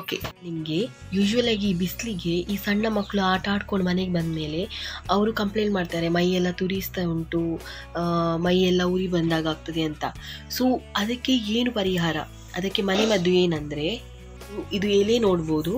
okay ನಿಮಗೆ usual ಆಗಿ ಈ ಬಿಸಿಲಿಗೆ ಈ ಸಣ್ಣ ಮಕ್ಕಳು ಆಟ ಆಡ್ಕೊಂಡು ಮನೆಗೆ ಬಂದಮೇಲೆ ಅವರು ಕಂಪ್ಲೇಂಟ್ ಮಾಡ್ತಾರೆ ಮೈಯೆಲ್ಲ ತುರಿಸ್ತಾ ಉಂಟು ಆ, ಮೈಯೆಲ್ಲ ಉರಿ ಬಂದಾಗ ಆಗ್ತದೆ ಅಂತ ಸೊ ಅದಕ್ಕೆ ಏನು ಪರಿಹಾರ ಅದಕ್ಕೆ ಮನೆ ಮದ್ದು ಏನಂದರೆ ಇದು ಎಲೆ ನೋಡ್ಬೋದು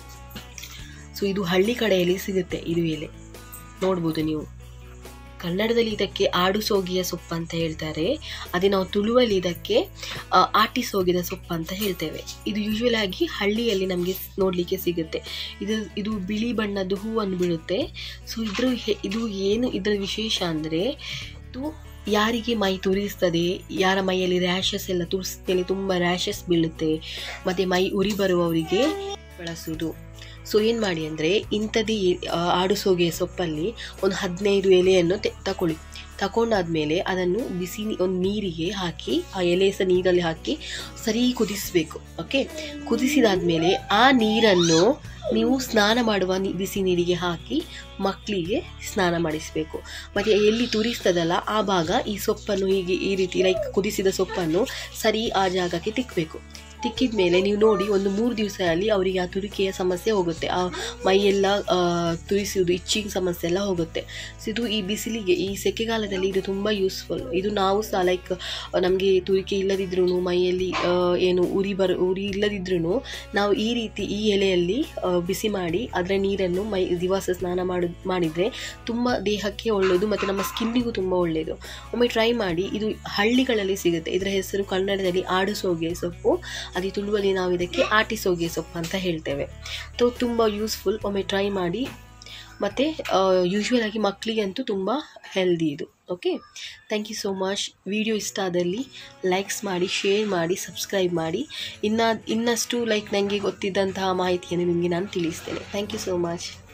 ಸೊ ಇದು ಹಳ್ಳಿ ಕಡೆಯಲ್ಲಿ ಸಿಗುತ್ತೆ ಇದು ಎಲೆ ನೋಡ್ಬೋದು ನೀವು ಕನ್ನಡದಲ್ಲಿ ಇದಕ್ಕೆ ಆಡು ಸೋಗಿಯ ಸೊಪ್ಪು ಅಂತ ಹೇಳ್ತಾರೆ ಅದೇ ನಾವು ತುಳುವಲ್ಲಿ ಇದಕ್ಕೆ ಆ, ಆಟಿ ಸೋಗಿದ ಸೊಪ್ಪು ಅಂತ ಹೇಳ್ತೇವೆ ಇದು ಯೂಶ್ವಲ್ ಆಗಿ ಹಳ್ಳಿಯಲ್ಲಿ ನಮಗೆ ನೋಡಲಿಕ್ಕೆ ಸಿಗುತ್ತೆ ಇದು ಇದು ಬಿಳಿ ಬಣ್ಣದ್ದು ಹೂವನ್ನು ಬೀಳುತ್ತೆ ಸೊ ಇದ್ರ ಹೆ- ಇದು ಏನು ಇದರ ವಿಶೇಷ ಅಂದರೆ ಇದು ಯಾರಿಗೆ ಮೈ ತುರಿಸ್ತದೆ ಯಾರ ಮೈಯಲ್ಲಿ ರ್ಯಾಷಸ್ ಎಲ್ಲ ತುರಿಸ್ಮೇಲೆ ತುಂಬ ರ್ಯಾಷಸ್ ಬೀಳುತ್ತೆ ಮತ್ತು ಮೈ ಉರಿ ಬರುವವರಿಗೆ ಬಳಸುವುದು ಸೊ ಏನು ಮಾಡಿ ಅಂದರೆ ಇಂಥದ್ದೇ ಆ, ಆಡು ಸೋಗೆಯ ಸೊಪ್ಪಲ್ಲಿ ಒಂದು ಹದಿನೈದು ಎಲೆಯನ್ನು ತೆ ತಗೊಳ್ಳಿ ತಗೊಂಡಾದ್ಮೇಲೆ ಅದನ್ನು ಬಿಸಿ ನೀ- ಒಂದು ನೀರಿಗೆ ಹಾಕಿ ಆ ಎಲೆ ಸಹ ನೀರಲ್ಲಿ ಹಾಕಿ ಸರಿ ಕುದಿಸಬೇಕು ಓಕೆ ಕುದಿಸಿದಾದ್ಮೇಲೆ ಆ ನೀರನ್ನು ನೀವು ಸ್ನಾನ ಮಾಡುವ ನೀ- ಬಿಸಿ ನೀರಿಗೆ ಹಾಕಿ ಮಕ್ಕಳಿಗೆ ಸ್ನಾನ ಮಾಡಿಸಬೇಕು ಮತ್ತು ಎಲ್ಲಿ ತುರಿಸ್ತದಲ್ಲ ಆ ಭಾಗ ಈ ಸೊಪ್ಪನ್ನು ಹೀಗೆ ಈ ರೀತಿ ಲೈಕ್ ಕುದಿಸಿದ ಸೊಪ್ಪನ್ನು ಸರಿ ಆ ಜಾಗಕ್ಕೆ ತಿಕ್ಕಬೇಕು ತಿಕ್ಕಿದ ಮೇಲೆ ನೀವು ನೋಡಿ ಒಂದು ಮೂರು ದಿವಸದಲ್ಲಿ ಅವರಿಗೆ ಆ ತುರಿಕೆಯ ಸಮಸ್ಯೆ ಹೋಗುತ್ತೆ ಆ ಮೈಯೆಲ್ಲ ಆ, ತುರಿಸುವುದು ಇಚ್ಚಿಂಗ್ ಸಮಸ್ಯೆ ಎಲ್ಲ ಹೋಗುತ್ತೆ ಸೊ ಇದು ಈ ಬಿಸಿಲಿಗೆ ಈ ಸೆಕೆಗಾಲದಲ್ಲಿ ಇದು ತುಂಬ ಯೂಸ್ಫುಲ್ ಇದು ನಾವು ಸಹ ಲೈಕ್ ನಮಗೆ ತುರಿಕೆ ಇಲ್ಲದಿದ್ರೂ ಮೈಯಲ್ಲಿ ಆ, ಏನು ಉರಿ ಬರ ಉರಿ ಇಲ್ಲದಿದ್ರೂ ನಾವು ಈ ರೀತಿ ಈ ಎಲೆಯಲ್ಲಿ ಆ, ಬಿಸಿ ಮಾಡಿ ಅದರ ನೀರನ್ನು ಮೈ ದಿವಸ ಸ್ನಾನ ಮಾಡಿ ಮಾಡಿದರೆ ತುಂಬ ದೇಹಕ್ಕೆ ಒಳ್ಳೆಯದು ಮತ್ತು ನಮ್ಮ ಸ್ಕಿನ್ನಿಗೂ ತುಂಬ ಒಳ್ಳೆಯದು ಒಮ್ಮೆ ಟ್ರೈ ಮಾಡಿ ಇದು ಹಳ್ಳಿಗಳಲ್ಲಿ ಸಿಗುತ್ತೆ ಇದರ ಹೆಸರು ಕನ್ನಡದಲ್ಲಿ ಆಡು ಸೋಗೆ ಸೊಪ್ಪು ಅದೇ ತುಳುವಲ್ಲಿ ನಾವು ಇದಕ್ಕೆ ಆಟಿ ಸೋಗೆ ಸೊಪ್ಪು ಅಂತ ಹೇಳ್ತೇವೆ ಸೊ ತುಂಬ ಯೂಸ್ಫುಲ್ ಒಮ್ಮೆ ಟ್ರೈ ಮಾಡಿ ಮತ್ತು ಯೂಶ್ವಲ್ ಆಗಿ ಮಕ್ಕಳಿಗಂತೂ ತುಂಬ ಹೆಲ್ದಿ ಇದು okay thank you so much video ಇಷ್ಟ ಆದಲ್ಲಿ ಲೈಕ್ಸ್ ಮಾಡಿ ಶೇರ್ ಮಾಡಿ ಸಬ್ಸ್ಕ್ರೈಬ್ ಮಾಡಿ ಇನ್ನು ಇನ್ನಷ್ಟು ಲೈಕ್ ನನಗೆ ಗೊತ್ತಿದ್ದಂತಹ ಮಾಹಿತಿಯನ್ನು ನಿಮಗೆ ನಾನು ತಿಳಿಸ್ತೇನೆ ಥ್ಯಾಂಕ್ ಯು ಸೋ ಮಚ್